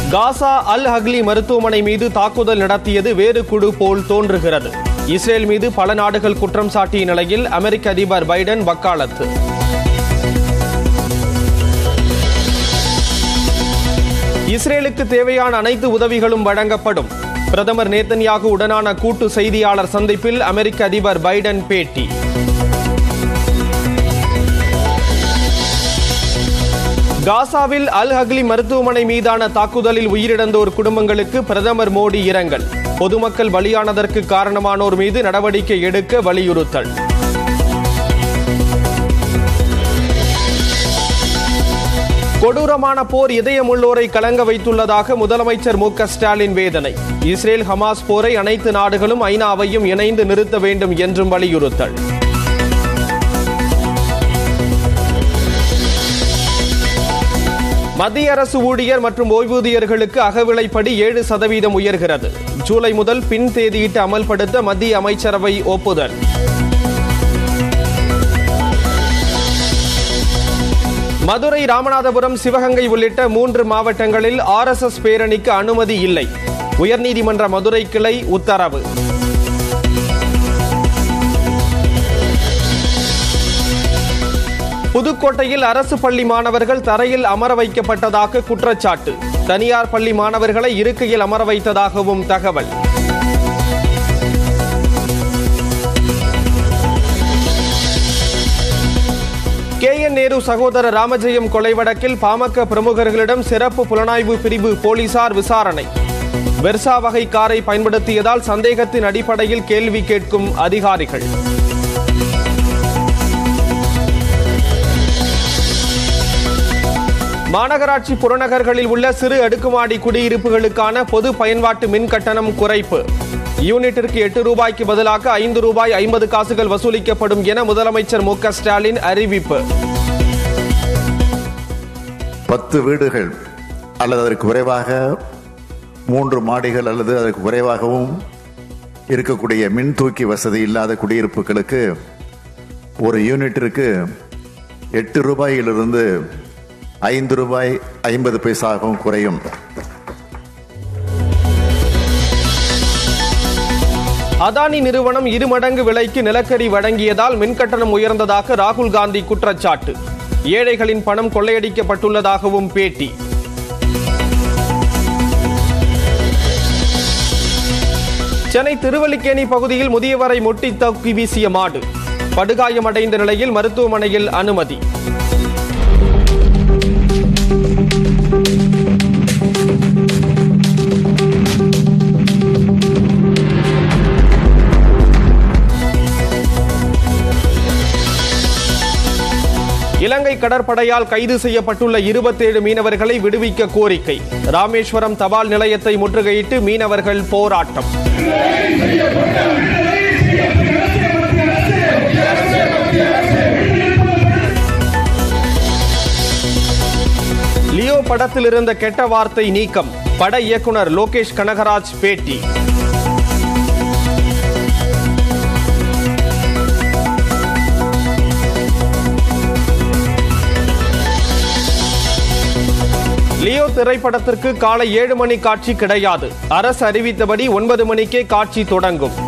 காசா அல் ugly மருத்துவமனை மீது தாக்குதல் நடத்தியது வேறு குழு போல் தோன்றுகிறது இஸ்ரேல் மீது பல நாடுகள் குற்றம் சாட்டிய நிலையில் அமெரிக்க அதிபர் பைடன் வக்காலத்து இஸ்ரேலுக்கு தேவையான அனைத்து உதவிகளும் வழங்கப்படும் பிரதமர் நேத்தன்யாகு உடனான கூட்டு செய்தியாளர் சந்திப்பில் அமெரிக்க அதிபர் பைடன் பேட்டி காசாவில் அல் ஹக்லி மருத்துவமனை மீதான தாக்குதலில் உயிரிழந்தோர் குடும்பங்களுக்கு பிரதமர் மோடி இரங்கல் பொதுமக்கள் பலியானதற்கு காரணமானோர் மீது நடவடிக்கை எடுக்க வலியுறுத்தல் கொடூரமான போர் இதயமுள்ளோரை கலங்க வைத்துள்ளதாக முதலமைச்சர் மு க ஸ்டாலின் வேதனை இஸ்ரேல் ஹமாஸ் போரை அனைத்து நாடுகளும் ஐநாவையும் இணைந்து நிறுத்த வேண்டும் என்றும் வலியுறுத்தல் மத்திய அரசு ஊழியர் மற்றும் ஓய்வூதியர்களுக்கு அகவிலைப்படி ஏழு சதவீதம் உயர்கிறது ஜூலை முதல் பின் தேதியிட்டு அமல்படுத்த மத்திய அமைச்சரவை ஒப்புதல் மதுரை ராமநாதபுரம் சிவகங்கை உள்ளிட்ட மூன்று மாவட்டங்களில் ஆர்எஸ்எஸ் பேரணிக்கு அனுமதி இல்லை உயர்நீதிமன்ற மதுரை கிளை உத்தரவு புதுக்கோட்டையில் அரசு பள்ளி மாணவர்கள் தரையில் அமர வைக்கப்பட்டதாக குற்றச்சாட்டு தனியார் பள்ளி மாணவர்களை இருக்கையில் அமர வைத்ததாகவும் தகவல் கே என் நேரு சகோதரர் ராமஜெயம் கொலை வழக்கில் பாமக பிரமுகர்களிடம் சிறப்பு புலனாய்வு பிரிவு போலீசார் விசாரணை வெர்சா வகை காரை பயன்படுத்தியதால் சந்தேகத்தின் அடிப்படையில் கேள்வி கேட்கும் அதிகாரிகள் மாநகராட்சி புறநகர்களில் உள்ள சிறு அடுக்குமாடி குடியிருப்புகளுக்கான பொது பயன்பாட்டு மின் கட்டணம் குறைப்பு யூனிட்டிற்கு எட்டு ரூபாய்க்கு பதிலாக ஐந்து ரூபாய் ஐம்பது காசுகள் வசூலிக்கப்படும் என முதலமைச்சர் மு க ஸ்டாலின் அறிவிப்பு பத்து வீடுகள் அல்லது அதற்கு குறைவாக மூன்று மாடிகள் அல்லது அதற்கு குறைவாகவும் இருக்கக்கூடிய மின் தூக்கி வசதி இல்லாத குடியிருப்புகளுக்கு ஒரு யூனிட்டிற்கு எட்டு ரூபாயிலிருந்து ஐந்து ரூபாய் ஐம்பது பைசாகவும் குறையும் அதானி நிறுவனம் இருமடங்கு விலைக்கு நிலக்கரி வழங்கியதால் மின்கட்டணம் உயர்ந்ததாக ராகுல் காந்தி குற்றச்சாட்டு ஏழைகளின் பணம் கொள்ளையடிக்கப்பட்டுள்ளதாகவும் பேட்டி சென்னை திருவல்லிக்கேணி பகுதியில் முதியவரை முட்டி தூக்கி வீசிய மாடு படுகாயமடைந்த நிலையில் மருத்துவமனையில் அனுமதி இலங்கை கடற்படையால் கைது செய்யப்பட்டுள்ள இருபத்தேழு மீனவர்களை விடுவிக்க கோரிக்கை ராமேஸ்வரம் தபால் நிலையத்தை முற்றுகையிட்டு மீனவர்கள் போராட்டம் லியோ படத்தில் இருந்த கெட்ட வார்த்தை நீக்கம் பட இயக்குனர் லோகேஷ் கனகராஜ் பேட்டி லியோ திரைப்படத்திற்கு காலை ஏழு மணி காட்சி கிடையாது அரசு அறிவித்தபடி ஒன்பது மணிக்கே காட்சி தொடங்கும்